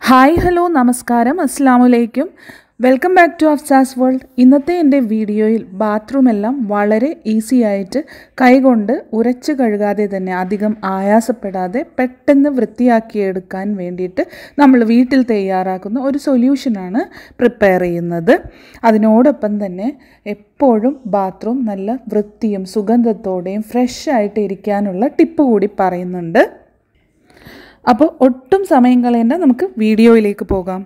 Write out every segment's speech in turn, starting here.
Hi hello നമസ്കാരം അസ്സാം വലൈക്കും welcome back to Afsas world ഇന്നത്തെ എൻ്റെ വീഡിയോയിൽ ബാത്റൂം എല്ലാം വളരെ ഈസി ആയിട്ട് കൈകൊണ്ട് ഉരച്ച് കഴുകാതെ തന്നെ അധികം ആയാസപ്പെടാതെ പെട്ടെന്ന് വൃത്തിയാക്കിയെടുക്കാൻ വേണ്ടിയിട്ട് നമ്മൾ വീട്ടിൽ തയ്യാറാക്കുന്ന ഒരു സൊല്യൂഷനാണ് പ്രിപ്പയർ ചെയ്യുന്നത് അതിനോടൊപ്പം തന്നെ എപ്പോഴും ബാത്റൂം നല്ല വൃത്തിയും സുഗന്ധത്തോടെയും ഫ്രഷ് ആയിട്ട് ഇരിക്കാനുള്ള ടിപ്പ് കൂടി പറയുന്നുണ്ട് അപ്പോൾ ഒട്ടും സമയം കളയേണ്ട നമുക്ക് വീഡിയോയിലേക്ക് പോകാം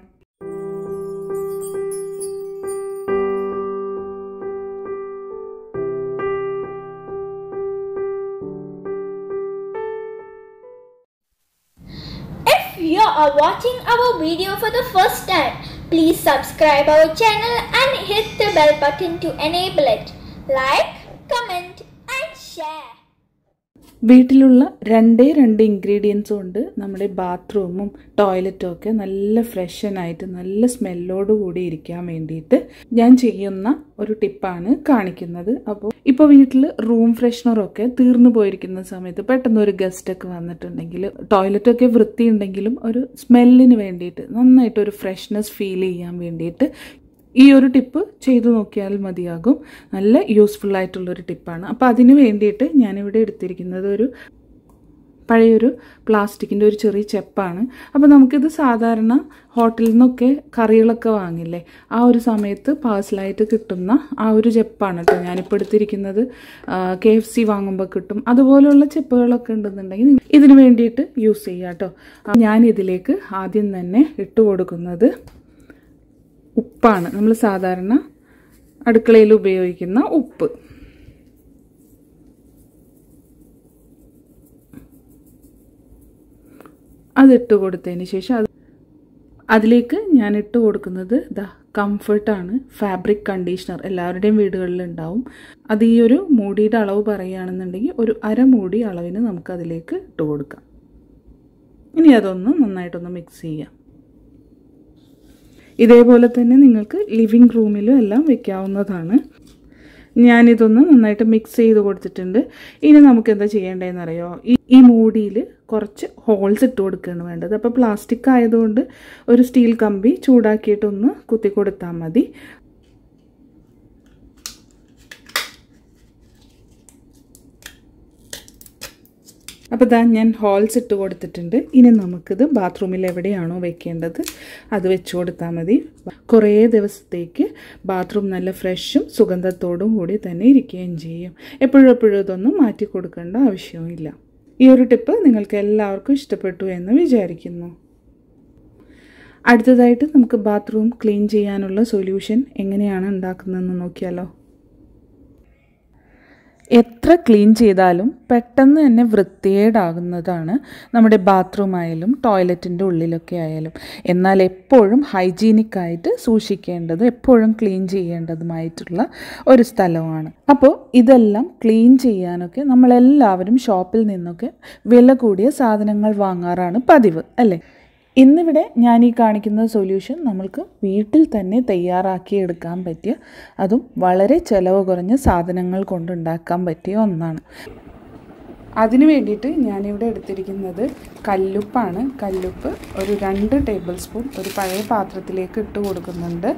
If you are watching our video for the first time, please subscribe our channel and hit the bell button to enable it. Like, comment and share. വീട്ടിലുള്ള രണ്ടേ രണ്ട് ഇൻഗ്രീഡിയൻസ് കൊണ്ട് നമ്മുടെ ബാത്റൂമും ടോയ്ലറ്റും ഒക്കെ നല്ല ഫ്രഷനായിട്ട് നല്ല സ്മെല്ലോട് കൂടി ഇരിക്കാൻ വേണ്ടിയിട്ട് ഞാൻ ചെയ്യുന്ന ഒരു ടിപ്പാണ് കാണിക്കുന്നത് അപ്പോൾ ഇപ്പോൾ വീട്ടിൽ റൂം ഫ്രഷ്നറൊക്കെ തീർന്നു പോയിരിക്കുന്ന സമയത്ത് പെട്ടെന്ന് ഒരു ഗസ്റ്റ് ഒക്കെ വന്നിട്ടുണ്ടെങ്കിൽ ടോയ്ലറ്റൊക്കെ വൃത്തിയുണ്ടെങ്കിലും ഒരു സ്മെല്ലിന് വേണ്ടിയിട്ട് നന്നായിട്ട് ഒരു ഫ്രഷ്നെസ് ഫീൽ ചെയ്യാൻ വേണ്ടിയിട്ട് ഈ ഒരു ടിപ്പ് ചെയ്തു നോക്കിയാൽ മതിയാകും നല്ല യൂസ്ഫുൾ ആയിട്ടുള്ളൊരു ടിപ്പാണ് അപ്പോൾ അതിന് വേണ്ടിയിട്ട് ഞാനിവിടെ എടുത്തിരിക്കുന്നത് ഒരു പഴയൊരു പ്ലാസ്റ്റിക്കിൻ്റെ ഒരു ചെറിയ ചെപ്പാണ് അപ്പോൾ നമുക്കിത് സാധാരണ ഹോട്ടലിൽ നിന്നൊക്കെ കറികളൊക്കെ വാങ്ങില്ലേ ആ ഒരു സമയത്ത് പാഴ്സലായിട്ട് കിട്ടുന്ന ആ ഒരു ചെപ്പാണ് കേട്ടോ ഞാനിപ്പോൾ എടുത്തിരിക്കുന്നത് കെ എഫ് സി വാങ്ങുമ്പോൾ കിട്ടും അതുപോലെയുള്ള ചെപ്പുകളൊക്കെ ഉണ്ടെന്നുണ്ടെങ്കിൽ ഇതിന് വേണ്ടിയിട്ട് യൂസ് ചെയ്യാം കേട്ടോ ഞാൻ ഇതിലേക്ക് ആദ്യം തന്നെ ഇട്ട് കൊടുക്കുന്നത് ഉപ്പാണ് നമ്മൾ സാധാരണ അടുക്കളയിൽ ഉപയോഗിക്കുന്ന ഉപ്പ് അതിട്ട് കൊടുത്തതിന് ശേഷം അത് അതിലേക്ക് ഞാൻ ഇട്ട് കൊടുക്കുന്നത് ദ കംഫർട്ടാണ് ഫാബ്രിക് കണ്ടീഷണർ എല്ലാവരുടെയും വീടുകളിൽ ഉണ്ടാവും അത് ഈ ഒരു മൂടിയുടെ അളവ് പറയുകയാണെന്നുണ്ടെങ്കിൽ ഒരു അരമൂടി അളവിന് നമുക്ക് അതിലേക്ക് ഇട്ട് കൊടുക്കാം ഇനി അതൊന്ന് നന്നായിട്ടൊന്ന് മിക്സ് ചെയ്യാം ഇതേപോലെ തന്നെ നിങ്ങൾക്ക് ലിവിങ് റൂമിലും എല്ലാം വെക്കാവുന്നതാണ് ഞാനിതൊന്ന് നന്നായിട്ട് മിക്സ് ചെയ്ത് കൊടുത്തിട്ടുണ്ട് ഇനി നമുക്ക് എന്താ ചെയ്യേണ്ടതെന്ന് അറിയോ ഈ ഈ മൂടിയിൽ കുറച്ച് ഹോൾസ് ഇട്ട് കൊടുക്കുകയാണ് വേണ്ടത് അപ്പോൾ പ്ലാസ്റ്റിക് ആയതുകൊണ്ട് ഒരു സ്റ്റീൽ കമ്പി ചൂടാക്കിയിട്ടൊന്ന് കുത്തി കൊടുത്താൽ മതി അപ്പോൾ ഇതാ ഞാൻ ഹോൾസ് ഇട്ട് കൊടുത്തിട്ടുണ്ട് ഇനി നമുക്കിത് ബാത്റൂമിൽ എവിടെയാണോ വെക്കേണ്ടത് അത് വെച്ച് കൊടുത്താൽ മതി കുറേ ദിവസത്തേക്ക് ബാത്റൂം നല്ല ഫ്രഷും സുഗന്ധത്തോടും കൂടി തന്നെ ഇരിക്കുകയും ചെയ്യും എപ്പോഴും എപ്പോഴും ഇതൊന്നും മാറ്റി കൊടുക്കേണ്ട ആവശ്യവുമില്ല ഈ ഒരു ടിപ്പ് നിങ്ങൾക്ക് എല്ലാവർക്കും ഇഷ്ടപ്പെട്ടു എന്ന് വിചാരിക്കുന്നു അടുത്തതായിട്ട് നമുക്ക് ബാത്റൂം ക്ലീൻ ചെയ്യാനുള്ള സൊല്യൂഷൻ എങ്ങനെയാണ് ഉണ്ടാക്കുന്നതെന്ന് നോക്കിയാലോ എത്ര ക്ലീൻ ചെയ്താലും പെട്ടെന്ന് തന്നെ വൃത്തികേടാകുന്നതാണ് നമ്മുടെ ബാത്റൂം ആയാലും ടോയ്ലറ്റിൻ്റെ ഉള്ളിലൊക്കെ ആയാലും എന്നാൽ എപ്പോഴും ഹൈജീനിക് ആയിട്ട് സൂക്ഷിക്കേണ്ടത് എപ്പോഴും ക്ലീൻ ചെയ്യേണ്ടതുമായിട്ടുള്ള ഒരു സ്ഥലമാണ് അപ്പോൾ ഇതെല്ലാം ക്ലീൻ ചെയ്യാനൊക്കെ നമ്മളെല്ലാവരും ഷോപ്പിൽ നിന്നൊക്കെ വില കൂടിയ സാധനങ്ങൾ വാങ്ങാറാണ് പതിവ് അല്ലേ ഇന്നിവിടെ ഞാൻ ഈ കാണിക്കുന്ന സൊല്യൂഷൻ നമ്മൾക്ക് വീട്ടിൽ തന്നെ തയ്യാറാക്കി എടുക്കാൻ പറ്റിയ അതും വളരെ ചിലവ് കുറഞ്ഞ സാധനങ്ങൾ കൊണ്ടുണ്ടാക്കാൻ പറ്റിയ ഒന്നാണ് അതിന് വേണ്ടിയിട്ട് ഞാനിവിടെ എടുത്തിരിക്കുന്നത് കല്ലുപ്പാണ് കല്ലുപ്പ് ഒരു രണ്ട് ടേബിൾ സ്പൂൺ ഒരു പഴയ പാത്രത്തിലേക്ക് ഇട്ട് കൊടുക്കുന്നുണ്ട്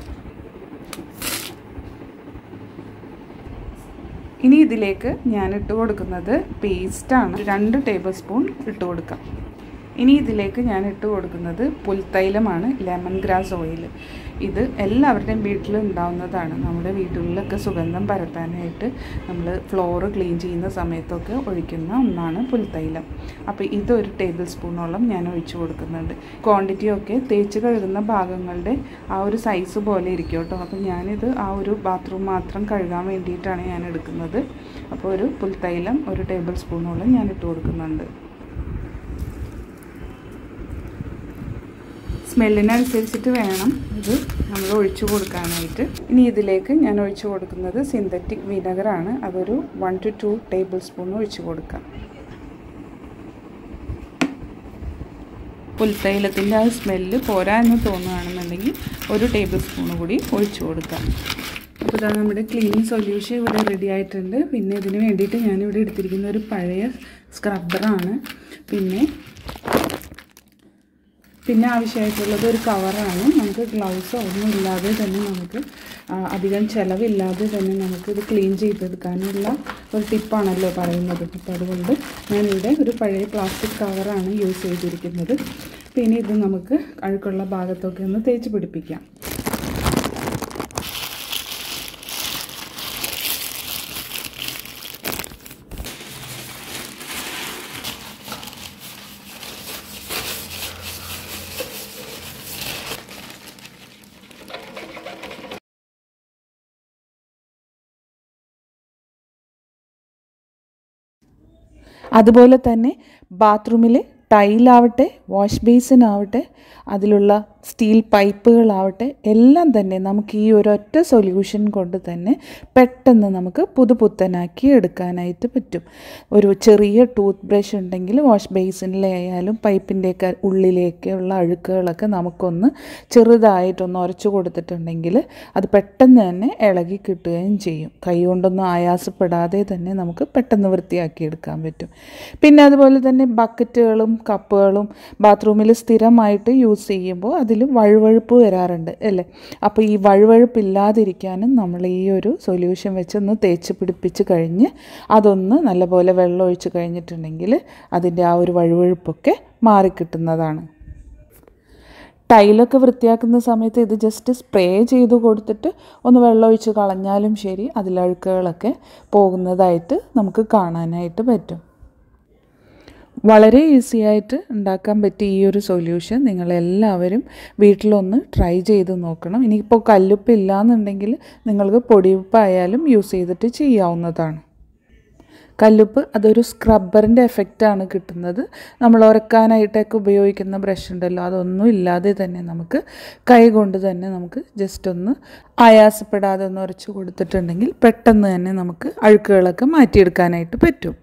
ഇനി ഇതിലേക്ക് ഞാൻ ഇട്ട് കൊടുക്കുന്നത് പേസ്റ്റാണ് രണ്ട് ടേബിൾ സ്പൂൺ ഇട്ട് കൊടുക്കാം ഇനി ഇതിലേക്ക് ഞാൻ ഇട്ട് കൊടുക്കുന്നത് പുൽത്തൈലമാണ് ലെമൺ ഗ്രാസ് ഓയിൽ ഇത് എല്ലാവരുടെയും വീട്ടിൽ ഉണ്ടാവുന്നതാണ് നമ്മുടെ വീടുകളിലൊക്കെ സുഗന്ധം പരത്താനായിട്ട് നമ്മൾ ഫ്ലോറ് ക്ലീൻ ചെയ്യുന്ന സമയത്തൊക്കെ ഒഴിക്കുന്ന ഒന്നാണ് പുൽത്തൈലം അപ്പോൾ ഇതൊരു ടേബിൾ സ്പൂണോളം ഞാൻ ഒഴിച്ചു കൊടുക്കുന്നുണ്ട് ക്വാണ്ടിറ്റിയൊക്കെ തേച്ച് കഴുകുന്ന ഭാഗങ്ങളുടെ ആ ഒരു സൈസ് പോലെ ഇരിക്കും കേട്ടോ അപ്പോൾ ഞാനിത് ആ ഒരു ബാത്റൂം മാത്രം കഴുകാൻ വേണ്ടിയിട്ടാണ് ഞാൻ എടുക്കുന്നത് അപ്പോൾ ഒരു പുൽത്തൈലം ഒരു ടേബിൾ സ്പൂണോളം ഞാൻ ഇട്ട് കൊടുക്കുന്നുണ്ട് സ്മെല്ലിനനുസരിച്ചിട്ട് വേണം ഇത് നമ്മൾ ഒഴിച്ചു കൊടുക്കാനായിട്ട് ഇനി ഇതിലേക്ക് ഞാൻ ഒഴിച്ചു കൊടുക്കുന്നത് സിന്തറ്റിക് വിനെഗറാണ് അതൊരു one to two table spoon ഒഴിച്ചു കൊടുക്കാം പുൽത്തൈലത്തിൻ്റെ ആ സ്മെല്ല് പോരാ എന്ന് തോന്നുകയാണെന്നുണ്ടെങ്കിൽ ഒരു ടേബിൾ സ്പൂൺ കൂടി ഒഴിച്ചു കൊടുക്കാം അപ്പോൾ ഇതാ നമ്മുടെ ക്ലീനിങ് സൊല്യൂഷൻ ഇവിടെ റെഡി ആയിട്ടുണ്ട് പിന്നെ ഇതിന് വേണ്ടിയിട്ട് ഞാനിവിടെ എടുത്തിരിക്കുന്ന ഒരു പഴയ സ്ക്രബ്ബറാണ് പിന്നെ പിന്നെ ആവശ്യമായിട്ടുള്ളത് ഒരു കവറാണ് നമുക്ക് ഗ്ലൗസോ ഒന്നും ഇല്ലാതെ തന്നെ നമുക്ക് ആ, അധികം ചിലവില്ലാതെ തന്നെ നമുക്ക് ഇത് ക്ലീൻ ചെയ്തെടുക്കാനുള്ള ഒരു ടിപ്പാണല്ലോ പറയുന്നത് അപ്പോൾ അതുകൊണ്ട് ഞാനിവിടെ ഒരു പഴയ പ്ലാസ്റ്റിക് കവറാണ് യൂസ് ചെയ്തിരിക്കുന്നത് പിന്നെ ഇത് നമുക്ക് അഴുക്കുള്ള ഭാഗത്തൊക്കെ ഒന്ന് തേച്ച് പിടിപ്പിക്കാം അതുപോലെ തന്നെ ബാത്റൂമിലെ ടൈലാവട്ടെ വാഷ് ബേസിൻ ആവട്ടെ അതിലുള്ള സ്റ്റീൽ പൈപ്പുകളാവട്ടെ എല്ലാം തന്നെ നമുക്ക് ഈ ഒരൊറ്റ സൊല്യൂഷൻ കൊണ്ട് തന്നെ പെട്ടെന്ന് നമുക്ക് പുതുപുത്തനാക്കി എടുക്കാനായിട്ട് പറ്റും ഒരു ചെറിയ ടൂത്ത് ബ്രഷ് ഉണ്ടെങ്കിൽ വാഷ് ബേസിനിലെ ആയാലും പൈപ്പിൻ്റെയൊക്കെ ഉള്ളിലേക്കുള്ള അഴുക്കുകളൊക്കെ നമുക്കൊന്ന് ചെറുതായിട്ടൊന്ന് ഉരച്ചു കൊടുത്തിട്ടുണ്ടെങ്കിൽ അത് പെട്ടെന്ന് തന്നെ ഇളകി കിട്ടുകയും ചെയ്യും കൈ കൊണ്ടൊന്നും ആയാസപ്പെടാതെ തന്നെ നമുക്ക് പെട്ടെന്ന് വൃത്തിയാക്കി എടുക്കാൻ പറ്റും പിന്നെ അതുപോലെ തന്നെ ബക്കറ്റുകളും കപ്പുകളും ബാത്റൂമിൽ സ്ഥിരമായിട്ട് യൂസ് ചെയ്യുമ്പോൾ അതിൽ വഴുവഴുപ്പ് വരാറുണ്ട് അല്ലേ അപ്പോൾ ഈ വഴുവഴുപ്പ് ഇല്ലാതിരിക്കാനും നമ്മൾ ഈ ഒരു സൊല്യൂഷൻ വെച്ചൊന്ന് തേച്ച് പിടിപ്പിച്ച് കഴിഞ്ഞ് അതൊന്ന് നല്ലപോലെ വെള്ളം ഒഴിച്ച് കഴിഞ്ഞിട്ടുണ്ടെങ്കിൽ അതിൻ്റെ ആ ഒരു വഴുവഴുപ്പൊക്കെ മാറിക്കിട്ടുന്നതാണ് ടൈലൊക്കെ വൃത്തിയാക്കുന്ന സമയത്ത് ഇത് ജസ്റ്റ് സ്പ്രേ ചെയ്ത് കൊടുത്തിട്ട് ഒന്ന് വെള്ളം ഒഴിച്ച് കളഞ്ഞാലും ശരി അതിലഴുക്കുകളൊക്കെ പോകുന്നതായിട്ട് നമുക്ക് കാണാനായിട്ട് പറ്റും വളരെ ഈസി ആയിട്ട് ഉണ്ടാക്കാൻ പറ്റിയ ഈ ഒരു സൊല്യൂഷൻ നിങ്ങളെല്ലാവരും വീട്ടിലൊന്ന് ട്രൈ ചെയ്ത് നോക്കണം ഇനിയിപ്പോൾ കല്ലുപ്പ് ഇല്ലയെന്നുണ്ടെങ്കിൽ നിങ്ങൾക്ക് പൊടിയുപ്പായാലും യൂസ് ചെയ്തിട്ട് ചെയ്യാവുന്നതാണ് കല്ലുപ്പ് അതൊരു സ്ക്രബ്ബറിൻ്റെ എഫക്റ്റാണ് കിട്ടുന്നത് നമ്മൾ ഉരക്കാനായിട്ടൊക്കെ ഉപയോഗിക്കുന്ന ബ്രഷ് ഉണ്ടല്ലോ അതൊന്നും ഇല്ലാതെ തന്നെ നമുക്ക് കൈ കൊണ്ട് തന്നെ നമുക്ക് ജസ്റ്റ് ഒന്ന് ആയാസപ്പെടാതെ ഒന്ന് ഉരച്ച് കൊടുത്തിട്ടുണ്ടെങ്കിൽ പെട്ടെന്ന് തന്നെ നമുക്ക് അഴുക്കുകളൊക്കെ മാറ്റിയെടുക്കാനായിട്ട് പറ്റും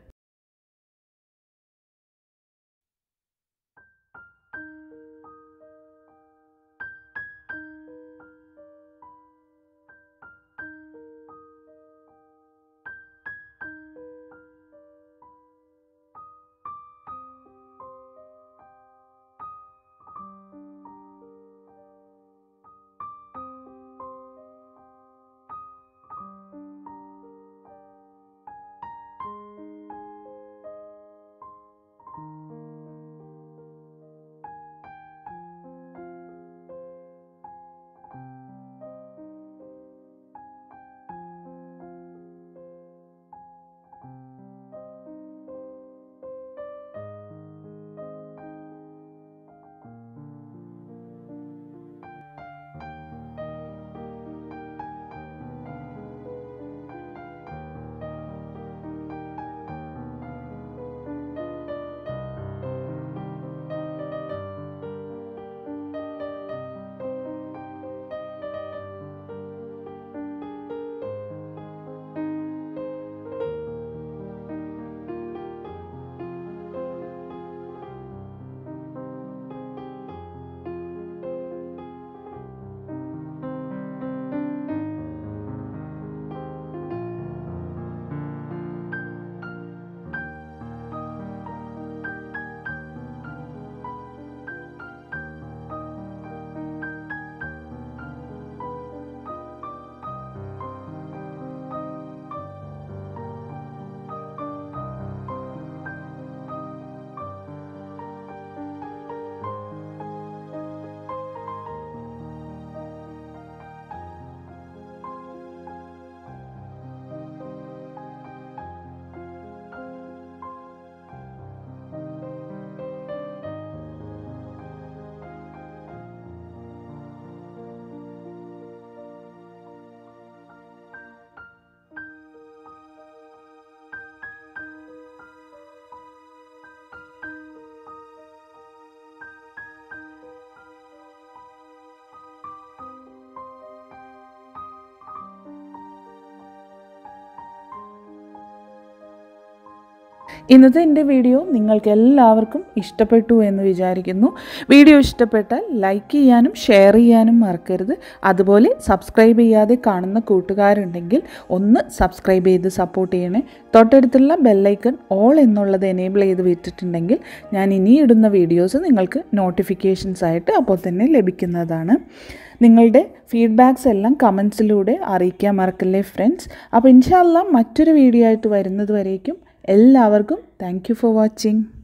ഇന്നത്തെ എൻ്റെ വീഡിയോ നിങ്ങൾക്ക് എല്ലാവർക്കും ഇഷ്ടപ്പെട്ടു എന്ന് വിചാരിക്കുന്നു വീഡിയോ ഇഷ്ടപ്പെട്ടാൽ ലൈക്ക് ചെയ്യാനും ഷെയർ ചെയ്യാനും മറക്കരുത് അതുപോലെ സബ്സ്ക്രൈബ് ചെയ്യാതെ കാണുന്ന കൂട്ടുകാരുണ്ടെങ്കിൽ ഒന്ന് സബ്സ്ക്രൈബ് ചെയ്ത് സപ്പോർട്ട് ചെയ്യണേ തൊട്ടടുത്തുള്ള ബെല്ലൈക്കൺ ഓൾ എന്നുള്ളത് എനേബിൾ ചെയ്ത് വെച്ചിട്ടുണ്ടെങ്കിൽ ഞാൻ ഇനി ഇടുന്ന വീഡിയോസ് നിങ്ങൾക്ക് നോട്ടിഫിക്കേഷൻസ് ആയിട്ട് അപ്പോൾ തന്നെ ലഭിക്കുന്നതാണ് നിങ്ങളുടെ ഫീഡ്ബാക്സ് എല്ലാം കമൻസിലൂടെ അറിയിക്കാൻ മറക്കല്ലേ ഫ്രണ്ട്സ് അപ്പോൾ ഇൻഷാല്ല മറ്റൊരു വീഡിയോ ആയിട്ട് വരുന്നത് വരേക്കും എല്ലാവർക്കും താങ്ക് യു ഫോർ വാച്ചിങ്